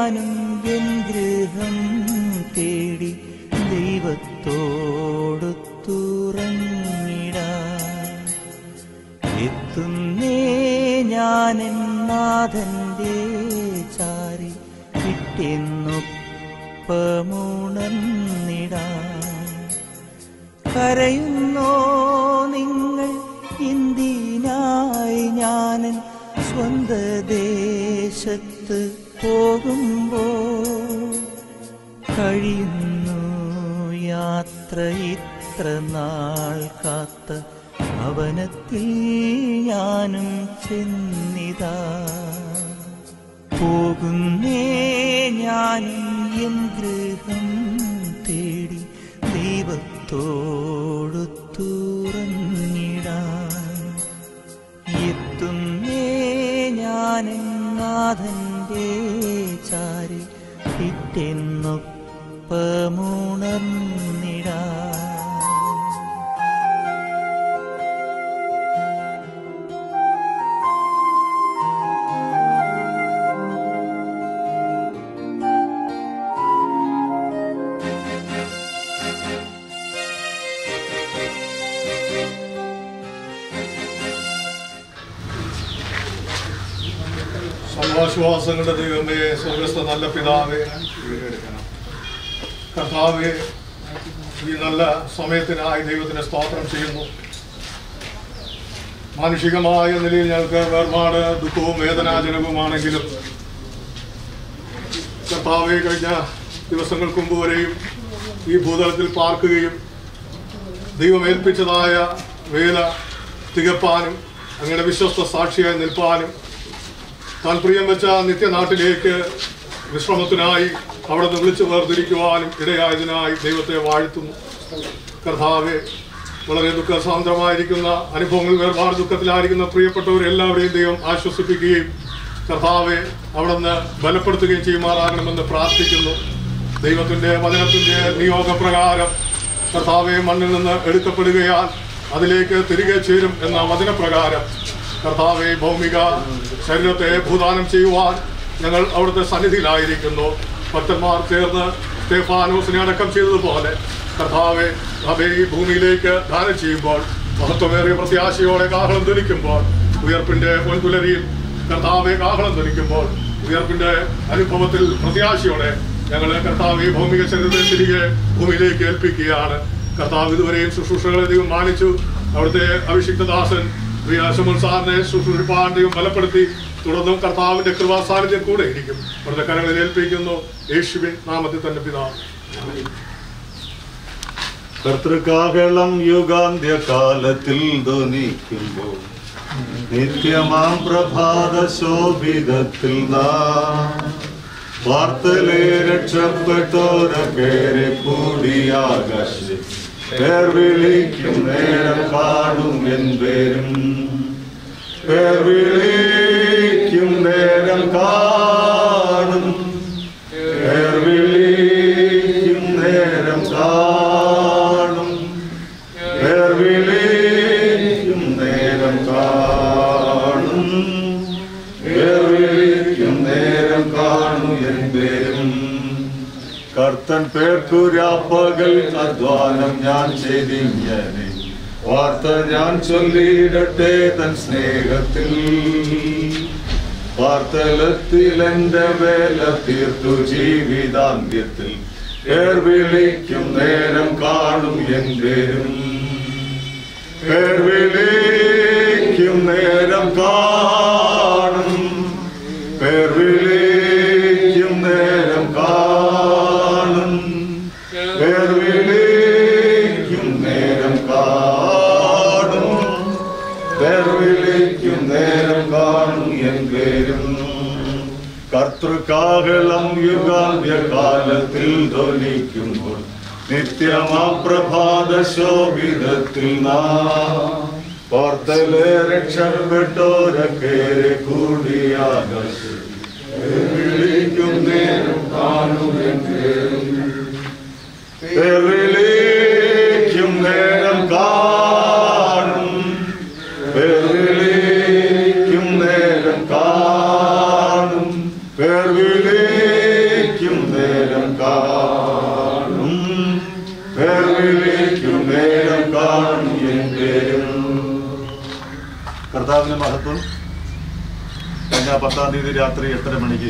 ഞാനും എൻ ഗൃഹം തേടി ദൈവത്തോടു തുറങ്ങിടാൻ എത്തുന്നേ ഞാനെൻ നാഥന്റെ ചാരി കിട്ടിയെന്നൊപ്പമുണർന്നിടാൻ കരയുന്നോ നിങ്ങൾ ഇന്ത്യനായി ഞാനൻ സ്വന്ത ദേശത്ത് പോകുമ്പോൾ കഴിയുന്നു യാത്ര ഇത്ര നാൾ കാത്ത ഭവനത്തിൽ ഞാനും ചെന്നിതാ പോകുന്നേ ഞാനും എൻ ഗൃഹം തേടി ദൈവത്തോടു തുറന്നിടാൻ എത്തുന്നേ ഞാനും നാഥന്റെ ചാരി പിറ്റെന്നൊപ്പമുണർന്നിടാൻ സർവാശ്വാസങ്ങളുടെ ദൈവമേ സ്വർഗസ്ഥ നല്ല പിതാവേ കർത്താവേ ഈ നല്ല സമയത്തിനായി ദൈവത്തിന് സ്തോത്രം ചെയ്യുന്നു മാനുഷികമായ നിലയിൽ ഞങ്ങൾക്ക് വേർപാട് ദുഃഖവും വേദനാജനകവുമാണെങ്കിലും കർത്താവെ കഴിഞ്ഞ ദിവസങ്ങൾക്ക് മുമ്പ് വരെയും ഈ ഭൂതലത്തിൽ പാർക്കുകയും ദൈവം ഏൽപ്പിച്ചതായ വേല തികപ്പാനും അങ്ങയുടെ വിശ്വസ്ത സാക്ഷിയായി നിൽപ്പാനും താൻ പ്രിയം വെച്ച നിത്യനാട്ടിലേക്ക് വിശ്രമത്തിനായി അവിടെ നിന്ന് വിളിച്ചു വേർതിരിക്കുവാനും ഇടയായതിനായി ദൈവത്തെ വാഴ്ത്തുന്നു കർത്താവെ വളരെ ദുഃഖസാന്ദ്രമായിരിക്കുന്ന അനുഭവങ്ങൾ വേർപാട് ദുഃഖത്തിലായിരിക്കുന്ന പ്രിയപ്പെട്ടവരെല്ലാവരെയും ദൈവം ആശ്വസിപ്പിക്കുകയും കർത്താവെ അവിടെ നിന്ന് ബലപ്പെടുത്തുകയും ചെയ്യുമാറാകണമെന്ന് പ്രാർത്ഥിക്കുന്നു ദൈവത്തിന്റെ വചനത്തിന്റെ നിയോഗപ്രകാരം കർത്താവെ മണ്ണിൽ നിന്ന് എടുക്കപ്പെടുകയാൽ അതിലേക്ക് തിരികെ ചേരും എന്ന വചനപ്രകാരം കർത്താവെ ഭൗമിക ശരീരത്തെ ഭൂദാനം ചെയ്യുവാൻ ഞങ്ങൾ അവിടുത്തെ സന്നിധിയിലായിരിക്കുന്നു ഭക്തന്മാർ ചേർന്ന് സ്റ്റേഫാനോസിനെ അടക്കം ചെയ്തതുപോലെ കർത്താവെ അവയെ ഈ ഭൂമിയിലേക്ക് ദാനം ചെയ്യുമ്പോൾ മഹത്വമേറിയ പ്രത്യാശയോടെ കാഹളം ധരിക്കുമ്പോൾ ഉയർപ്പിന്റെ പൊൻതുലരിയിൽ കർത്താവെ കാഹളം ധരിക്കുമ്പോൾ ഉയർപ്പിന്റെ അനുഭവത്തിൽ പ്രത്യാശയോടെ ഞങ്ങൾ കർത്താവ് ഈ ഭൗമിക ശരീരത്തെ തിരികെ ഭൂമിയിലേക്ക് ഏൽപ്പിക്കുകയാണ് കർത്താവ് ഇതുവരെയും ശുശ്രൂഷകളെ ദൈവം മാനിച്ചു അവിടുത്തെ അഭിഷിക്തദാസൻ പ്രിയ ശമുൽ സാറിനെ ശുശ്രൂഷിപ്പാൻ ദൈവം ബലപ്പെടുത്തി തുടർന്നും കർത്താവിന്റെ കൃപാ സാന്നിധ്യം കൂടെ ഇരിക്കും അവിടുത്തെ കരങ്ങളിൽ ഏൽപ്പിക്കുന്നു യേശുവിൻ നാമത്തിൽ തന്നെ പിതാവ് കർത്തൃകാകളം യുഗാന്ത്യകാലത്തിൽ ധ്വനിക്കുമ്പോൾ നിത്യമാം പ്രഭാത ശോഭിതത്തിൽ നാം വാർത്തലെ രക്ഷപ്പെട്ടോരക്കേറെ കൂടിയാകാശ പേർ വിളിക്കും നേരം കാണും എൻ പേരും പേർ വിളിക്കും നേരം കാണും പേർ വിളിക്കും നേരം കാണും പേർ വിളിക്കും നേരം കാണും പേർ വിളിക്കും നേരം കാണും എൻ പേരും കർത്തൻ പേർക്കുരാപ്പകൽ അധ്വാനം ഞാൻ ചെയ്തിങ്ങനെ വാർത്ത ഞാൻ ചൊല്ലിയിടട്ടെ തൻ സ്നേഹത്തിൽ വാർത്തലത്തിൽ എന്റെ വേല തീർത്തു ജീവിതാന്ത്യത്തിൽ പേർ വിളിക്കും നേരം കാണും എൻ പേരും പേർ വിളിക്കും നേരം കാണും പേർ വിളിക്കും നേരം കാണും പേർ വിളിക്കും നേരം കാണും പേർ വിളിക്കും നേരം കാണും എൻ പേരും കർത്തൃകാകളം യുഗാന്ത്യകാലത്തിൽ ധ്വനിക്കുമ്പോൾ നിത്യമാ പ്രഭാത ശോഭിതത്തിൽ നാം വാർത്തലെ രക്ഷപ്പെട്ടോരക്കേറെ കൂടിയാകാശം വിളിക്കും നേരം കാണും എൻ പേരും പേർ വിളിക്കും നേരം കാണും പേർ വിളിക്കും നേരം കാണും പേർ വിളിക്കും ദൈവത്തിന് മഹത്വം കഴിഞ്ഞ പത്താം തീയതി രാത്രി എട്ടര മണിക്ക്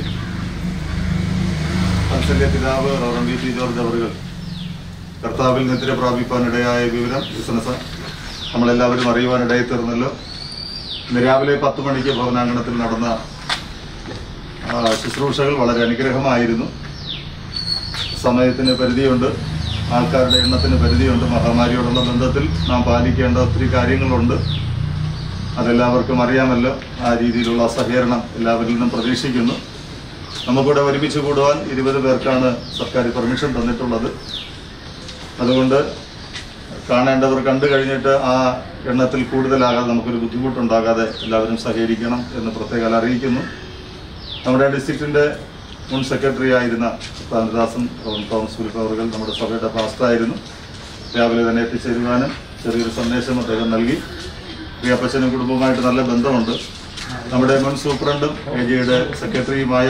വാത്സല്യ പിതാവ് റവറൻ വി ടി ജോർജ് അവറുകൾ കർത്താവിൽ നിദ്ര പ്രാപിപ്പാനിടയായ വിവരം ബിസിനസ് നമ്മളെല്ലാവരും അറിയുവാനിടയിൽ തീർന്നല്ലോ ഇന്ന് രാവിലെ പത്ത് മണിക്ക് ഭവനാങ്കണത്തിൽ നടന്ന ആ, ശുശ്രൂഷകൾ വളരെ അനുഗ്രഹമായിരുന്നു സമയത്തിന് പരിധിയുണ്ട് ആൾക്കാരുടെ എണ്ണത്തിന് പരിധിയുണ്ട് മഹാമാരിയോടുള്ള ബന്ധത്തിൽ നാം പാലിക്കേണ്ട ഒത്തിരി കാര്യങ്ങളുണ്ട് അതെല്ലാവർക്കും അറിയാമല്ലോ ആ രീതിയിലുള്ള സഹകരണം എല്ലാവരിൽ നിന്നും പ്രതീക്ഷിക്കുന്നു നമുക്കിവിടെ ഒരുമിച്ച് കൂടുവാൻ ഇരുപത് പേർക്കാണ് സർക്കാർ പെർമിഷൻ തന്നിട്ടുള്ളത് അതുകൊണ്ട് കാണേണ്ടവർ കണ്ടു കഴിഞ്ഞിട്ട് ആ എണ്ണത്തിൽ കൂടുതലാകാതെ നമുക്കൊരു ബുദ്ധിമുട്ടുണ്ടാകാതെ എല്ലാവരും സഹകരിക്കണം എന്ന് പ്രത്യേകം അറിയിക്കുന്നു നമ്മുടെ ഡിസ്ട്രിക്റ്റിൻ്റെ മുൻ സെക്രട്ടറി ആയിരുന്ന താനദാസൻ തോമസ് ഫിലിപ്പ് അവറുകൾ നമ്മുടെ സഭയുടെ പാസ്റ്റായിരുന്നു രാവിലെ തന്നെ എത്തിച്ചേരുവാനും ചെറിയൊരു സന്ദേശം അദ്ദേഹം നൽകി പ്രിയപ്പച്ചനും കുടുംബവുമായിട്ട് നല്ല ബന്ധമുണ്ട് നമ്മുടെ മുൻ സൂപ്രണ്ടും എ ജിയുടെ സെക്രട്ടറിയുമായ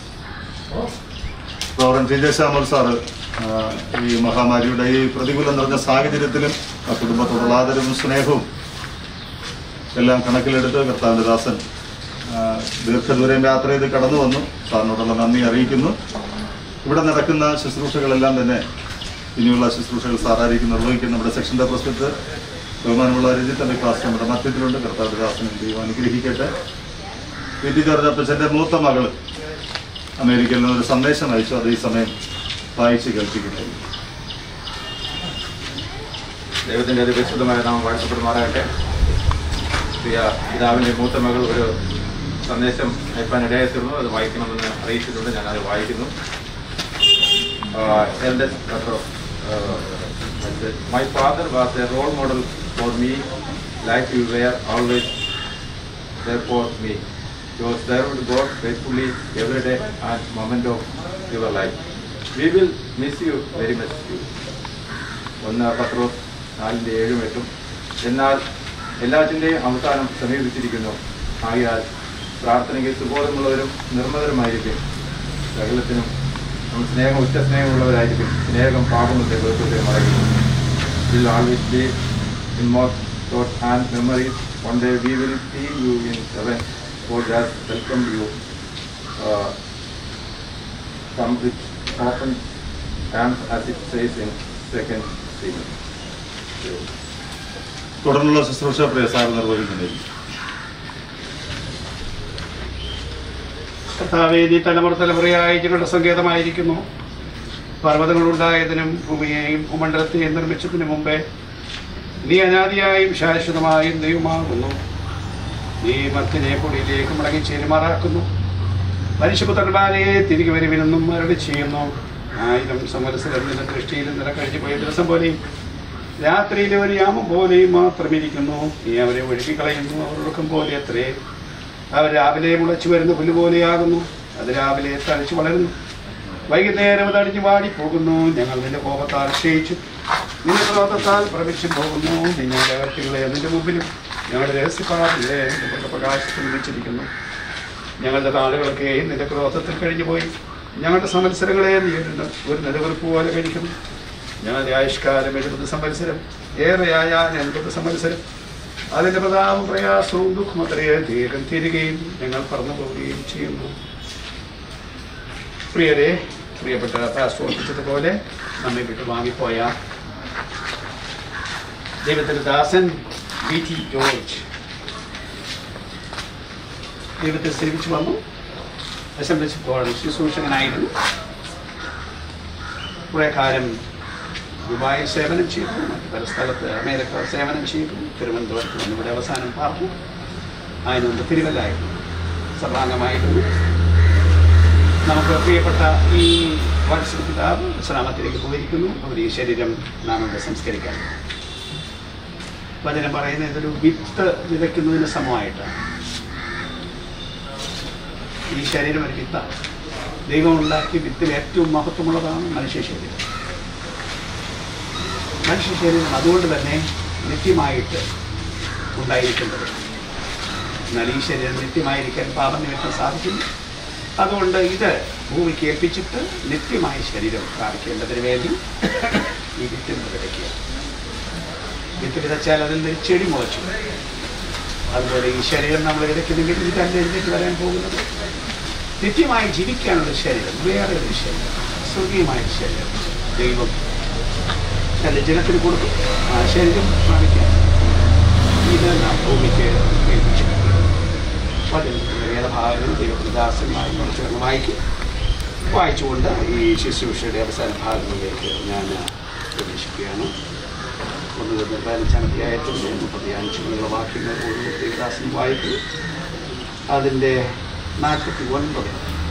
റോറൻ ടി ജെ ശ്യാമൽ സാറ് ആ, ഈ മഹാമാരിയുടെ ഈ പ്രതികൂലം നിറഞ്ഞ സാഹചര്യത്തിലും ആ കുടുംബത്തോടുള്ള ആദരവും സ്നേഹവും എല്ലാം കണക്കിലെടുത്ത് കർത്താവിൻ്റെ ദാസൻ ആ, ദീർഘദൂരം യാത്ര ചെയ്ത് കടന്നു വന്നു സാറിനോടുള്ള നന്ദി അറിയിക്കുന്നു ഇവിടെ നടക്കുന്ന ശുശ്രൂഷകളെല്ലാം തന്നെ ഇനിയുള്ള ശുശ്രൂഷകൾ സാറായിരിക്കും നിർവഹിക്കുന്ന നമ്മുടെ സെക്ഷൻ്റെ പ്രസിഡന്റ് ബഹുമാനമുള്ള രഞ്ജിത്തൻ്റെ ക്ലാസ് നമ്മുടെ മധ്യത്തിലുണ്ട് കർത്താവിൻ്റെ ദാസൻ ദൈവം അനുഗ്രഹിക്കട്ടെ പി ടി ജോർജ് അപ്പച്ചൻ്റെ മൂത്ത മകള് അമേരിക്കയിൽ നിന്ന് ഒരു സന്ദേശം അയച്ചു അത് ഈ സമയം വായിച്ച് കേൾപ്പിക്കുന്നത് ദൈവത്തിൻ്റെ അതിപരിശുദ്ധമായ നാമം വാഴ്ത്തപ്പെടുമാറാകട്ടെ പ്രിയ പിതാവിൻ്റെ മൂത്ത മകൾ ഒരു സന്ദേശം അയപ്പാൻ ഇടയായിത്തീർന്നു അത് വായിക്കണമെന്ന് അറിയിച്ചിട്ടുണ്ട് ഞാൻ അത് വായിക്കുന്നു my father was a role model for me like you were always there for me. You have served God faithfully every day and moment of your life. We will miss you very much. You. ഒന്ന് പത്രോസ് നാലിൻ്റെ ഏഴും എട്ടും എന്നാൽ എല്ലാറ്റിൻ്റെയും അവസാനം സമീപിച്ചിരിക്കുന്നു ആകിയാൽ പ്രാർത്ഥനയ്ക്ക് സുബോധമുള്ളവരും നിർമ്മതരുമായിരിക്കും സകലത്തിനും നമ്മൾ സ്നേഹം ഉച്ച സ്നേഹമുള്ളവരായിരിക്കും സ്നേഹം പാപങ്ങളുടെ വെറുതെ മറയ്ക്കും will always be in most thoughts and memories. One day we will see you in heaven. God has welcomed you. Uh, come with open hands as it says in second Timothy. തുടർന്നുള്ള ശുശ്രൂഷ പ്രിയ sir നിർവഹിക്കുന്നതായിരിക്കും കർത്താവേ നീ തലമുറ തലമുറയായി ഞങ്ങളുടെ സങ്കേതമായിരിക്കുന്നു പർവ്വതങ്ങളുണ്ടായതിനും ഭൂമിയെയും ഭൂമണ്ഡലത്തെയും നിർമ്മിച്ചതിനു മുമ്പേ നീ അനാദിയായും ശാശ്വതമായും ദൈവമാകുന്നു നീ മർത്തിനെ പൊടിയിലേക്ക് മടങ്ങി ചേരുമാറാക്കുന്നു മനുഷ്യപുത്രന്മാരെ തിരികെ വരുവിനെന്നും മരടി ചെയ്യുന്നു ആയിരം സംവത്സരം നിന്റെ ദൃഷ്ടിയിൽ നില കഴിഞ്ഞു പോയ ദിവസം പോലെയും രാത്രിയിലെ ഒരു യാമം പോലെയും മാത്രം ഇരിക്കുന്നു നീ അവരെ ഒഴുകിക്കളയുന്നു അവർ ഒടുക്കം പോലെ അത്രേ അവർ രാവിലെ മുളച്ചു വരുന്ന പുല്ല് പോലെയാകുന്നു അത് രാവിലെ തളിച്ചു വളരുന്നു വൈകുന്നേരം അത് അടിഞ്ഞു വാടിപ്പോകുന്നു ഞങ്ങൾ നിന്റെ കോപത്താൽ ക്ഷയിച്ചു നിന്റെ ക്രോധത്താൽ പ്രവിച്ചു പോകുന്നു നിങ്ങളുടെ വ്യക്തികളെ നിന്റെ മുമ്പിലും ഞങ്ങളുടെ രഹസ്യപാടിലെ നിന്റെ പ്രകാശത്തിൽ വെച്ചിരിക്കുന്നു ഞങ്ങളുടെ നാളുകളൊക്കെ നിന്റെ ക്രോധത്തിൽ കഴിഞ്ഞു പോയി ഞങ്ങളുടെ സംവത്സരങ്ങളെ നീ ഒരു ന- ഒരു നിലവെറുപ്പ് പോലെ കഴിക്കുന്നു ഞങ്ങളുടെ ആയുഷ്കാലം എഴുപത് സംവത്സരം ഏറെയായ എൺപത് സംവത്സരം അതിന്റെ പ്രതാപം പ്രയാസവും ദുഃഖമത്രയെ ദീർഘം തീരുകയും ഞങ്ങൾ പറന്നു പോവുകയും ചെയ്യുന്നു പ്രിയരെ പ്രിയപ്പെട്ട പാസ്റ്റർ ഓർപ്പിച്ചതുപോലെ നമ്മെ വിട്ടു വാങ്ങിപ്പോയ ദൈവത്തിന്റെ ദാസൻ ബി ടി ജോർജ് ദൈവത്തെ സേവിച്ചു വന്നു അസംബ്ലിച്ചപ്പോൾ ശുശ്രൂഷകനായിരുന്നു കുറേ കാലം ദുബായിൽ സേവനം ചെയ്തു മറ്റു പല സ്ഥലത്ത് അമേരിക്ക സേവനം ചെയ്തു തിരുവനന്തപുരത്ത് വന്ന് ഇവിടെ അവസാനം പാർന്നു അതിന് മുമ്പ് തിരുവല്ലായിരുന്നു സർവാംഗമായിരുന്നു നമുക്ക് പ്രിയപ്പെട്ട ഈ വാത്സല്യ പിതാവ് വിശ്രാമത്തിലേക്ക് പോയിരിക്കുന്നു അവർ ഈ ശരീരം നാം ഇവിടെ സംസ്കരിക്കാൻ വചനം പറയുന്നത് ഇതൊരു വിത്ത് വിതയ്ക്കുന്നതിന് സമമായിട്ടാണ് ഈ ശരീരം ഒരു വിത്താണ് ദൈവം ഉണ്ടാക്കിയ വിത്തിൽ ഏറ്റവും മഹത്വമുള്ളതാണ് മനുഷ്യ ശരീരം മനുഷ്യ ശരീരം അതുകൊണ്ട് തന്നെ നിത്യമായിട്ട് ഉണ്ടായിരിക്കേണ്ടത് എന്നാൽ ഈ ശരീരം നിത്യമായിരിക്കാൻ പാപനിമിത്തം സാധിക്കുന്നു അതുകൊണ്ട് ഇത് ഭൂമിക്ക് ഏൽപ്പിച്ചിട്ട് നിത്യമായ ശരീരം സ്ഥാപിക്കേണ്ടതിന് വേണ്ടി ഈ വിത്തിൽ വിതയ്ക്കുക വിത്ത് വിതച്ചാൽ അതിൽ നിന്ന് ചെടി മുളച്ചു അതുപോലെ ഈ ശരീരം നമ്മൾ എടുക്കുന്നെങ്കിൽ ഇത് തന്നെ എഴുന്നേറ്റ് വരാൻ പോകുന്നത് നിത്യമായി ജീവിക്കാനുള്ള ശരീരം വേറെ ഒരു ശരീരം സ്വർഗീയമായ ശരീരം ദൈവം തന്റെ ജനത്തിന് കൊടുക്കും ആ ശരീരം പ്രാപിക്കാൻ ഇത് നാം ഭൂമിക്ക് ഏൽപ്പിച്ചിട്ടുണ്ട് അപ്പോൾ അതിൽ വേദഭാഗങ്ങൾ ദൈവപ്രദാസമായി ചേർന്ന് വായിക്കും വായിച്ചുകൊണ്ട് ഈ ശുശ്രൂഷയുടെ അവസാന ഭാഗങ്ങളിലേക്ക് ഞാൻ പ്രവേശിക്കുകയാണ് ഒന്ന് തൊട്ട് പതിനഞ്ചാം അധ്യായത്തിൻ്റെ മുപ്പത്തി അഞ്ചുള്ള വാക്യങ്ങൾ ഒരു ദേവദാസൻ വായിക്കും അതിൻ്റെ നാൽപ്പത്തി ഒൻപത്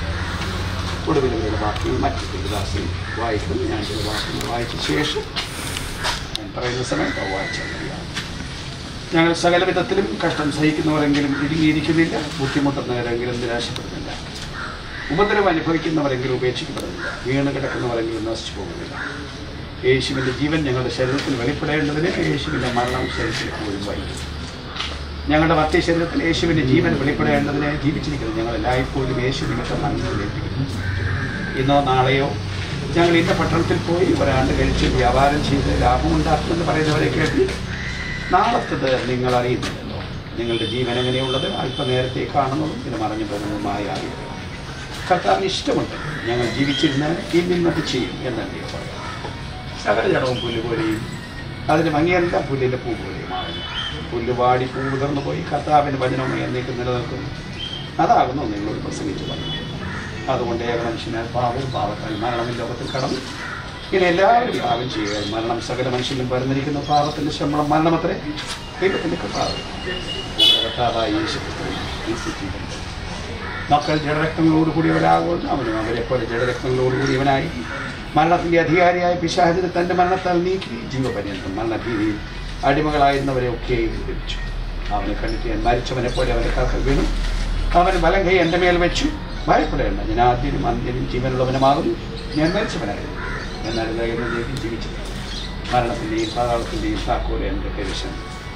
ഒടുവിലുള്ള വാക്യങ്ങൾ മറ്റു ദേവദാസൻ വായിക്കും ഞാൻ ചില വാക്യങ്ങൾ വായിച്ച ശേഷം ഞാൻ പറയുന്ന സമയത്ത് വായിച്ചാൽ മതിയാകും ഞങ്ങൾ സകല വിധത്തിലും കഷ്ടം സഹിക്കുന്നവരെങ്കിലും ഇടുങ്ങിയിരിക്കുന്നില്ല ബുദ്ധിമുട്ടുന്നവരെങ്കിലും നിരാശപ്പെടുന്നില്ല ഉപദ്രവം അനുഭവിക്കുന്നവരെങ്കിലും ഉപേക്ഷിക്കപ്പെടുന്നില്ല വീണ് കിടക്കുന്നവരെങ്കിലും നശിച്ചു പോകുന്നില്ല യേശുവിൻ്റെ ജീവൻ ഞങ്ങളുടെ ശരീരത്തിൽ വെളിപ്പെടേണ്ടതിന് യേശുവിൻ്റെ മരണം ശരീരത്തിൽ പോലും വഹിക്കും ഞങ്ങളുടെ മധ്യ ശരീരത്തിൽ യേശുവിൻ്റെ ജീവൻ വെളിപ്പെടേണ്ടതിന് ജീവിച്ചിരിക്കുന്നത് ഞങ്ങൾ എല്ലായ്പ്പോഴും യേശു നിമിത്തം മനസ്സിലേൽപ്പിക്കുന്നു ഇന്നോ നാളെയോ ഞങ്ങൾ ഇന്ന പട്ടണത്തിൽ പോയി ഒരാണ്ട് കഴിച്ച് വ്യാപാരം ചെയ്ത് ലാഭമുണ്ടാക്കുമെന്ന് പറയുന്നവരെ കേട്ട് നാളത്തത് നിങ്ങൾ അറിയുന്നില്ലല്ലോ നിങ്ങളുടെ ജീവൻ എങ്ങനെയുള്ളത് അല്പനേരത്തെ കാണുന്നതും ഇത് മറഞ്ഞു പോകുന്നതുമായ അറിയുക കർത്താവിന് ഇഷ്ടമുണ്ട് ഞങ്ങൾ ജീവിച്ചിരുന്ന് ഇന്നത് ചെയ്യും എന്നല്ലേ പറയാം സകല ജടവും പുല്ല് പോലെയും അതിന് ഭംഗിയെല്ലാം പുല്ലിൻ്റെ പൂ പോലെയുമാകുന്നു പുല്ല് വാടി പൂ ഉതിർന്നു പോയി കർത്താവിന് വചനവും എന്നേക്ക് നിലനിൽക്കുന്നു അതാകുന്നു നിങ്ങളോട് പ്രസംഗിച്ചു പറഞ്ഞു അതുകൊണ്ട് ഏക മനുഷ്യനാൽ പാവം പാവത്താൽ മരണം ലോകത്തിൽ കടന്നു ഇങ്ങനെ എല്ലാവരും പാപം ചെയ്യുക മരണം സകല മനുഷ്യനും വരുന്നിരിക്കുന്ന പാപത്തിന്റെ ശമ്പളം മരണമത്രേ ദൈവത്തിന്റെ കർത്താവ് നമ്മുടെ കർത്താവായ യേശു ക്രിസ്തുവിൽ വിശ്വസിച്ചിട്ടുണ്ട് മക്കൾ ജഡരക്തങ്ങളോടുകൂടിയവരാകുന്നു അവനും അവരെ പോലെ ജഡരക്തങ്ങളോടുകൂടിയവനായി മരണത്തിന്റെ അധികാരിയായ പിശാചിന് തന്റെ മരണത്താൽ നീക്കി ജീവപര്യന്തം മരണഭീതിയിൽ അടിമകളായിരുന്നവരെ ഒക്കെ ലഭിച്ചു അവനെ കണ്ടെത്തിയാൻ മരിച്ചവനെ പോലെ അവന്റെ കാക്കൽ വീണു അവൻ വലം കൈ എൻ്റെ മേൽ വെച്ചു ഭയപ്പെടേണ്ട ഞാൻ ആദ്യനും അന്ത്യനും ജീവനുള്ളവനുമാകുന്നു ഞാൻ മരിച്ചവനായിരുന്നു എന്നാൽ എന്നതിലേക്ക് ജീവിച്ചത് മരണത്തിൻ്റെയും പാതാളത്തിൻ്റെയും താക്കോൽ എൻ്റെ കൈവശം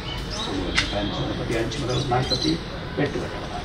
നാൽപ്പത്തി അഞ്ച് മുതൽ നാൽപ്പത്തി എട്ട് വരെയുള്ളതാണ്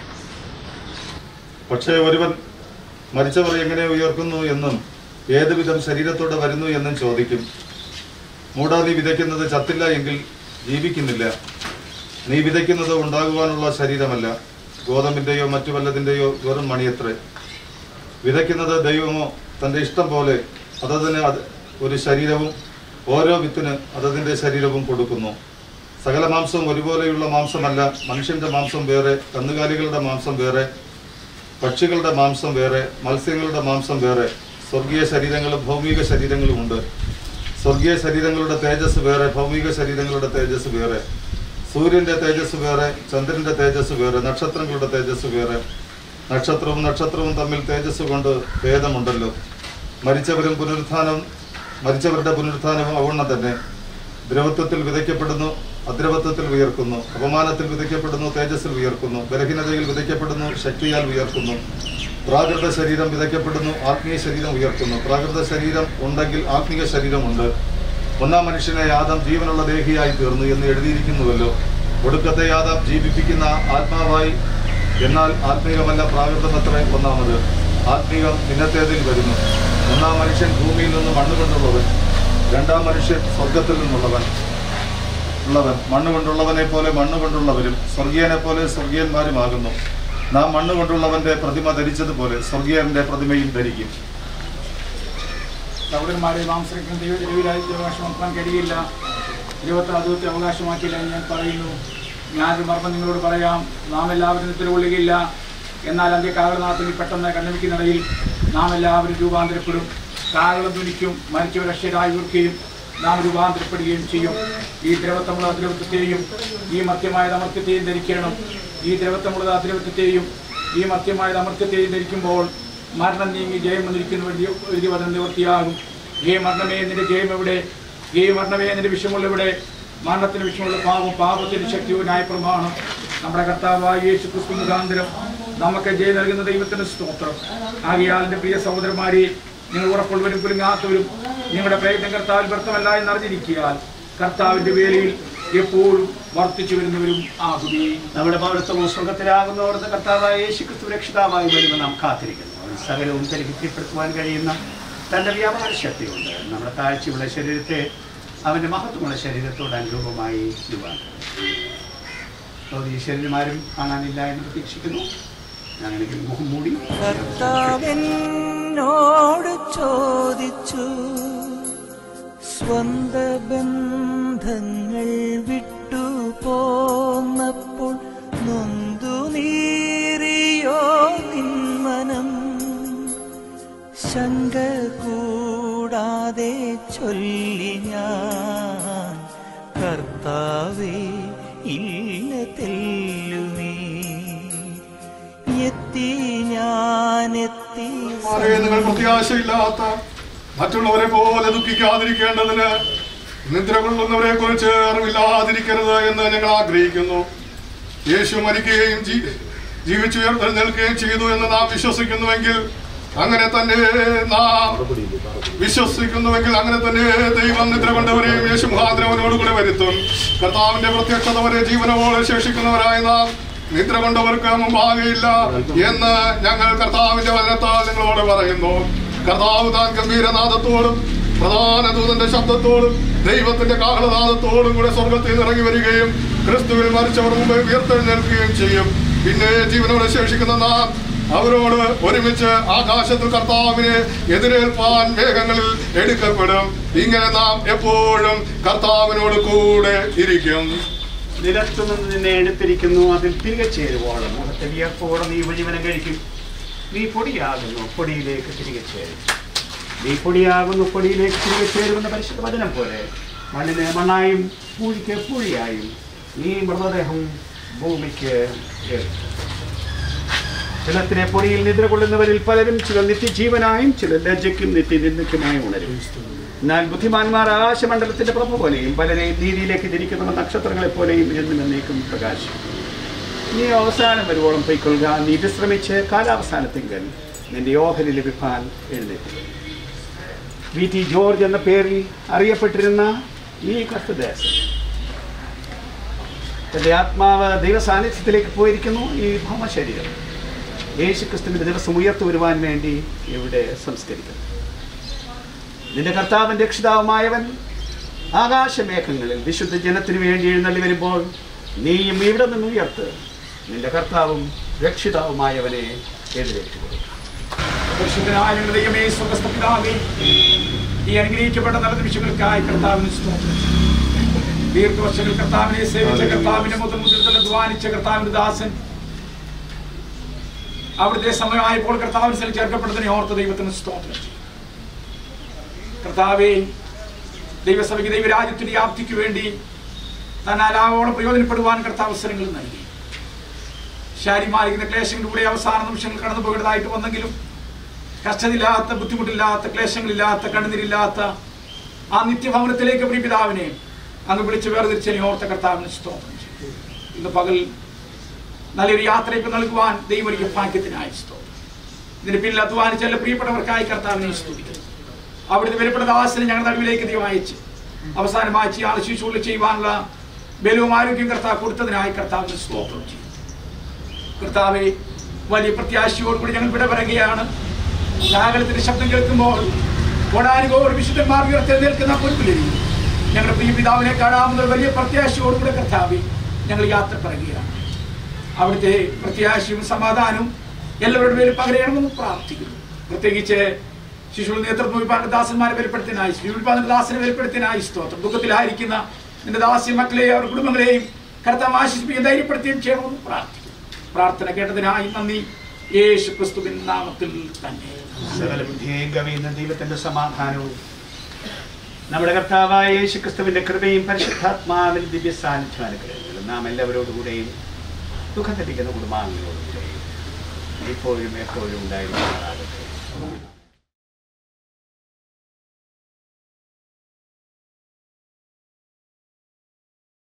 പക്ഷേ ഒരുവൻ മരിച്ചവർ എങ്ങനെ ഉയർക്കുന്നു എന്നും ഏതുവിധം ശരീരത്തോടെ വരുന്നു എന്നും ചോദിക്കും മൂടാ നീ വിതയ്ക്കുന്നത് ചത്തില്ല എങ്കിൽ ജീവിക്കുന്നില്ല നീ വിതയ്ക്കുന്നത് ഉണ്ടാകുവാനുള്ള ശരീരമല്ല ഗോതമ്പിന്റെയോ മറ്റു വല്ലതിന്റെയോ വെറും മണിയത്രേ വിതയ്ക്കുന്നത് ദൈവമോ തന്റെ ഇഷ്ടം പോലെ അതതിന് അത് ഒരു ശരീരവും ഓരോ വിത്തിന് അതതിന്റെ ശരീരവും കൊടുക്കുന്നു സകല മാംസവും ഒരുപോലെയുള്ള മാംസമല്ല മനുഷ്യന്റെ മാംസം വേറെ കന്നുകാലികളുടെ മാംസം വേറെ പക്ഷികളുടെ മാംസം വേറെ മത്സ്യങ്ങളുടെ മാംസം വേറെ സ്വർഗീയ ശരീരങ്ങളും ഭൗമിക ശരീരങ്ങളും ഉണ്ട് സ്വർഗീയ ശരീരങ്ങളുടെ തേജസ് വേറെ ഭൗമിക ശരീരങ്ങളുടെ തേജസ് വേറെ സൂര്യന്റെ തേജസ് വേറെ ചന്ദ്രന്റെ തേജസ് വേറെ നക്ഷത്രങ്ങളുടെ തേജസ് വേറെ നക്ഷത്രവും നക്ഷത്രവും തമ്മിൽ തേജസ് കൊണ്ട് ഭേദമുണ്ടല്ലോ മരിച്ചവരും പുനരുത്ഥാനം മരിച്ചവരുടെ പുനരുത്ഥാനവും അവണ്ണം തന്നെ ദ്രവത്വത്തിൽ വിതയ്ക്കപ്പെടുന്നു അദ്രവത്വത്തിൽ ഉയർക്കുന്നു അപമാനത്തിൽ വിതയ്ക്കപ്പെടുന്നു തേജസ്സിൽ ഉയർക്കുന്നു ബലഹീനതയിൽ വിതയ്ക്കപ്പെടുന്നു ശക്തിയാൽ ഉയർക്കുന്നു പ്രാകൃത ശരീരം വിതയ്ക്കപ്പെടുന്നു ആത്മീയ ശരീരം ഉയർത്തുന്നു പ്രാകൃത ശരീരം ഉണ്ടെങ്കിൽ ആത്മീയ ശരീരമുണ്ട് ഒന്നാം മനുഷ്യനെ ആദം ജീവനുള്ള ദേഹിയായി തീർന്നു എന്ന് എഴുതിയിരിക്കുന്നുവല്ലോ ഒടുക്കത്തെ ആദം ജീവിപ്പിക്കുന്ന ആത്മാവായി എന്നാൽ ആത്മീയമല്ല പ്രാകൃതമത്രേ ഒന്നാമത് ആത്മീയം ഇന്നത്തേതിൽ വരുന്നു ഒന്നാം മനുഷ്യൻ ഭൂമിയിൽ നിന്ന് മണ്ണ് കൊണ്ടുള്ളവൻ രണ്ടാം മനുഷ്യൻ സ്വർഗത്തിൽ നിന്നുള്ളവൻ ഉള്ളവൻ മണ്ണ് കൊണ്ടുള്ളവനെ പോലെ മണ്ണ് കൊണ്ടുള്ളവരും സ്വർഗീയനെ പോലെ സ്വർഗീയന്മാരുമാകുന്നു നാം മണ്ണ് കൊണ്ടുള്ളവന്റെ പ്രതിമ ധരിച്ചതുപോലെ സ്വർഗീയന്റെ പ്രതിമയും ധരിക്കും സഹോദരന്മാരെ മാംസരിക്കുന്ന ദൈവരാജ്യത്തെ അവകാശമാക്കാൻ കഴിയില്ല ദൈവത്തെ അതുവത്തെ അവകാശമാക്കിയില്ല എന്ന് ഞാൻ പറയുന്നു ഞാനൊരു മർമ്മം നിങ്ങളോട് പറയാം നാം എല്ലാവരും നിദ്രകൊള്ളുകയില്ല എന്നാൽ അന്ത്യകാലനാഥിൽ പെട്ടെന്ന് കണ്ണമിക്കുന്നിടയിൽ നാം എല്ലാവരും രൂപാന്തരപ്പെടും കാലം തുനിക്കും മരിച്ചവർ രക്ഷരായി ഉയർക്കുകയും നാം രൂപാന്തരപ്പെടുകയും ചെയ്യും ഈ ദ്രവത്തമുള്ള അദ്രവത്വത്തെയും ഈ മധ്യമായ അമർത്യത്തെയും ധരിക്കണം ഈ ദ്രവത്തമുള്ള അദ്രവത്വത്തെയും ഈ മധ്യമായ അമർത്യത്തെയും ധരിക്കുമ്പോൾ മരണം നീങ്ങി ജയം വന്നിരിക്കുന്ന എഴുതി- എഴുതി വന്ന നിവൃത്തിയാകും ഹേ മരണമേ നിന്റെ ജയം എവിടെ ഹേ മരണമേ നിന്റെ വിഷമുള്ള എവിടെ മരണത്തിന് വിഷമുള്ള പാപം പാപത്തിന്റെ ശക്തിയോ ന്യായപ്രമാണം നമ്മുടെ കർത്താവായ യേശു ക്രിസ്തു മുഖാന്തരം നമുക്ക് ജയം നൽകുന്ന ദൈവത്തിന്റെ സ്തോത്രം ആകിയാൽ എൻ്റെ പ്രിയ സഹോദരന്മാരെ നിങ്ങൾ ഉറപ്പുള്ളവരും കുലുങ്ങാത്തവരും നിങ്ങളുടെ പ്രയത്നം കർത്താവിൽ വ്യർത്ഥമല്ല എന്നറിഞ്ഞിരിക്കാൻ കർത്താവിന്റെ വേലയിൽ എപ്പോഴും വർദ്ധിച്ചു വരുന്നവരും ആകുകേ നമ്മുടെ പൗരത്വവും സ്വർഗത്തിലാകുന്നവരുടെ കർത്താവായ യേശു ക്രിസ്തു രക്ഷിതാവായി വരുമ്പോൾ നാം കാത്തിരിക്കുന്നു അവൻ സകലവും തനിക്ക് കീഴ്പ്പെടുത്തുവാൻ കഴിയുന്ന തൻ്റെ വ്യാപാര ശക്തിയുണ്ട് നമ്മുടെ താഴ്ചയുള്ള ശരീരത്തെ അവൻ്റെ മഹത്വമുള്ള ശരീരത്തോട് അനുരൂപമായി രൂപാന്തരം ഈശ്വരന്മാരും കാണാനില്ല എന്ന് പ്രതീക്ഷിക്കുന്നു ഞാനെനിക്ക് മുഖം മൂടി കർത്താവെന്നോട് ചോദിച്ചു സ്വന്ത ബന്ധങ്ങൾ വിട്ടു പോന്നപ്പോൾ നൊന്തു നീറിയോ നിന്മനം ശങ്ക കൂടാതെ ചൊല്ലി ഞാൻ കർത്താവേ ഇല്ല തെല്ലുമേ എത്തി ഞാനെത്തി മാറിയ നിങ്ങൾ പ്രത്യാശയില്ലാത്ത മറ്റുള്ളവരെ പോലെ ദുഃഖിക്കാതിരിക്കേണ്ടതിന് നിദ്ര കൊള്ളുന്നവരെ കുറിച്ച് അറിവില്ലാതിരിക്കരുത് എന്ന് ഞങ്ങൾ ആഗ്രഹിക്കുന്നു യേശു മരിക്കുകയും ജീ- ജീവിച്ചുയർത്തെഴുന്നേൽക്കുകയും ചെയ്തു എന്ന് നാം വിശ്വസിക്കുന്നുവെങ്കിൽ അങ്ങനെ തന്നെ നാം വിശ്വസിക്കുന്നുവെങ്കിൽ അങ്ങനെ തന്നെ ദൈവം നിദ്ര കൊണ്ടവരെയും യേശു മുഖാന്തരവനോട് കൂടെ വരുത്തും കർത്താവിന്റെ പ്രത്യക്ഷത വരെ ജീവനോടെ ശേഷിക്കുന്നവരായ നാം നിദ്ര കൊണ്ടവർക്ക് മുമ്പാകെയില്ല എന്ന് ഞങ്ങൾ കർത്താവിന്റെ വചനത്താൽ നിങ്ങളോട് പറയുന്നു കർത്താവ് താൻ ഗംഭീരനാഥത്തോടും പ്രധാന ദൂതന്റെ ശബ്ദത്തോടും ദൈവത്തിന്റെ കാഹളനാഥത്തോടും കൂടെ സ്വർഗത്തിൽ നിന്ന് ഇറങ്ങി വരികയും ക്രിസ്തുവിൽ മരിച്ചവർ മുമ്പ് ഉയർത്തെഴുന്നേൽക്കുകയും ചെയ്യും പിന്നെ ജീവനോടെ ശേഷിക്കുന്ന നാം അവരോട് ഒരുമിച്ച് ആകാശത്തിൽ കർത്താവിനെ എതിരേൽപ്പാൻ മേഘങ്ങളിൽ എടുക്കപ്പെടും ഇങ്ങനെ നാം എപ്പോഴും കർത്താവിനോട് കൂടെ ഇരിക്കും നിലത്തു നിന്ന് നിന്നെ എടുത്തിരിക്കുന്നു അതിൽ തിരികെ ചേരുവോളം മുഖത്തെ വിയർപ്പോടെ നീ ഉപജീവനം കഴിക്കും നീ പൊടിയാകുന്നു പൊടിയിലേക്ക് തിരികെ ചേരും നീ പൊടിയാകുന്നു പൊടിയിലേക്ക് തിരികെ ചേരുമെന്ന പരിശുദ്ധ വചനം പോലെ മണ്ണിന് മണ്ണായും പൂഴിക്ക് പൂഴിയായും ഈ മൃതദേഹം ഭൂമിക്ക് ഏൽക്കും. ജലത്തിലെ പൊടിയിൽ നിദ്ര കൊള്ളുന്നവരിൽ പലരും ചിലർ നിത്യജീവനായും ചിലർ ലജ്ജയ്ക്കും നിത്യനിന്ദയ്ക്കുമായും ഉണരും എന്നാൽ ബുദ്ധിമാന്മാർ ആകാശമണ്ഡലത്തിന്റെ പ്രഭ പോലെയും പലരെയും നീതിയിലേക്ക് തിരിക്കുന്ന നക്ഷത്രങ്ങളെ പോലെയും എന്നും എന്നേക്കും പ്രകാശിക്കും നീ അവസാനം വരുവോളം പൊയ്ക്കൊള്ളുക നീ വിശ്രമിച്ച് കാലാവസാനത്തിങ്കൽ നിന്റെ ഓഹരി ലഭിപ്പാൻ എഴുന്നേറ്റുക വി ടി ജോർജ് എന്ന പേരിൽ അറിയപ്പെട്ടിരുന്ന ഈ കർത്തദേശം തന്റെ ആത്മാവ് ദൈവസാന്നിധ്യത്തിലേക്ക് പോയിരിക്കുന്നു ഈ ഭൗമശരീരം യേശുക്രിസ്തുവിന്റെ ദിവസം ഉയർത്തു വരുവാൻ വേണ്ടി ഇവിടെ സംസ്കരിക്കുന്നു നിന്റെ കർത്താവൻ രക്ഷിതാവുമായവൻ ആകാശമേഘങ്ങളിൽ വിശുദ്ധ ജനത്തിനു വേണ്ടി എഴുന്നള്ളി വരുമ്പോൾ നീയും ഇവിടെ നിന്ന് ഉയർത്ത് നിന്റെ കർത്താവും രക്ഷിതാവുമായവനെ എതിരേറ്റുകൊള്ളും പരിശുദ്ധനായ ഞങ്ങളുടെ ദൈവമേ സ്വർഗ്ഗസ്ഥ പിതാവേ ഈ അനുഗ്രഹിക്കപ്പെട്ട നല്ല നിമിഷങ്ങൾക്കായി കർത്താവിന് സ്തോത്രം ദീർഘവർഷങ്ങൾ കർത്താവിനെ സേവിച്ച കർത്താവിന്റെ മുതൽ മുതൽ തന്നെ ധ്വാനിച്ച കർത്താവിന്റെ ദാസൻ അവിടുത്തെ സമയമായപ്പോൾ കർത്താവിന് സ്ഥലം ചേർക്കപ്പെട്ടതിനെ ഓർത്ത ദൈവത്തിന് സ്തോത്രം കർത്താവേ ദൈവസഭയ്ക്ക് ദൈവരാജ്യത്തിന്റെ വ്യാപ്തിക്ക് വേണ്ടി താൻ ആലാവോളം പ്രയോജനപ്പെടുവാൻ കർത്താവ് അവസരങ്ങൾ നൽകി ശാരീരികമായിരിക്കുന്ന ക്ലേശങ്ങളിലൂടെ അവസാന നിമിഷങ്ങൾ കടന്നു പോകേണ്ടതായിട്ട് വന്നെങ്കിലും കഷ്ടമില്ലാത്ത ബുദ്ധിമുട്ടില്ലാത്ത ക്ലേശങ്ങളില്ലാത്ത കണ്ണുനീരില്ലാത്ത ആ നിത്യഭവനത്തിലേക്ക് പ്രിയ പിതാവിനെ അങ്ങ് വിളിച്ച് വേർതിരിച്ചതിനെ ഓർത്ത കർത്താവിന് സ്തോത്രം ചെയ്തു. ഇന്ന് പകൽ നല്ലൊരു യാത്രയ്ക്ക് നൽകുവാൻ ദൈവം എനിക്ക് ഭാഗ്യത്തിനായി സ്തോത്രം ഇതിന് പിന്നിൽ അധ്വാനിച്ച എല്ലാ പ്രിയപ്പെട്ടവർക്കായി കർത്താവിനെ സ്തുതിക്കുന്നു അവിടുത്തെ വിലപ്പെട്ട ദാസനെ ഞങ്ങളുടെ നടുവിലേക്ക് ദൈവം അയച്ച് അവസാനമായി ചെയ്യാൻ ശിശുവിൽ ചെയ്യുവാനുള്ള ബലവും ആരോഗ്യം കർത്താവ് കൊടുത്തതിനായി കർത്താവിന് സ്തോത്രം ചെയ്യും കർത്താവെ വലിയ പ്രത്യാശയോടുകൂടി ഞങ്ങൾ വിട പറയുകയാണ് രാഗലത്തിന്റെ ശബ്ദം കേൾക്കുമ്പോൾ കോടാനുകോട് വിശുദ്ധന്മാർ ഉയർത്തി നിൽക്കുന്ന പൊൻപിലിരി ഞങ്ങളുടെ പ്രിയ പിതാവിനെ കാണാവുന്ന വലിയ പ്രത്യാശയോടുകൂടെ കർത്താവെ ഞങ്ങൾ യാത്ര പറയുകയാണ് അവിടുത്തെ പ്രത്യാശയും സമാധാനവും എല്ലാവരുടെ പേരിൽ പകരണമെന്ന് പ്രാർത്ഥിക്കുന്നു പ്രത്യേകിച്ച് ശിശുവിൽ നേതൃത്വം വിഭാഗ ദാസന്മാരെ വെളിപ്പെടുത്തിനായി വിഭാഗ ദാസനെ വെളിപ്പെടുത്തിനായി സ്തോത്രം ദുഃഖത്തിലായിരിക്കുന്ന നിന്റെ ദാസ്യ മക്കളെയും അവരുടെ കുടുംബങ്ങളെയും കർത്താവ് ആശ്വസിപ്പിക്കുകയും ധൈര്യപ്പെടുത്തുകയും ചെയ്യണമെന്ന് പ്രാർത്ഥിക്കുന്നു പ്രാർത്ഥന കേട്ടതിനായി നന്ദി യേശു ക്രിസ്തുവിൻ നാമത്തിൽ തന്നെ സകല ബുദ്ധിയെയും കവിയുന്ന ദൈവത്തിന്റെ സമാധാനവും നമ്മുടെ കർത്താവായ യേശു ക്രിസ്തുവിന്റെ കൃപയും പരിശുദ്ധാത്മാവിൽ ദിവ്യ സാന്നിധ്യം അനുഗ്രഹങ്ങളും നാം എല്ലാവരോടുകൂടെയും ദുഃഖം തെറ്റിക്കുന്ന കുടുംബാംഗങ്ങളോടുകൂടെയും ഇപ്പോഴും എപ്പോഴും ഉണ്ടായിരിക്കുന്നതാകട്ടെ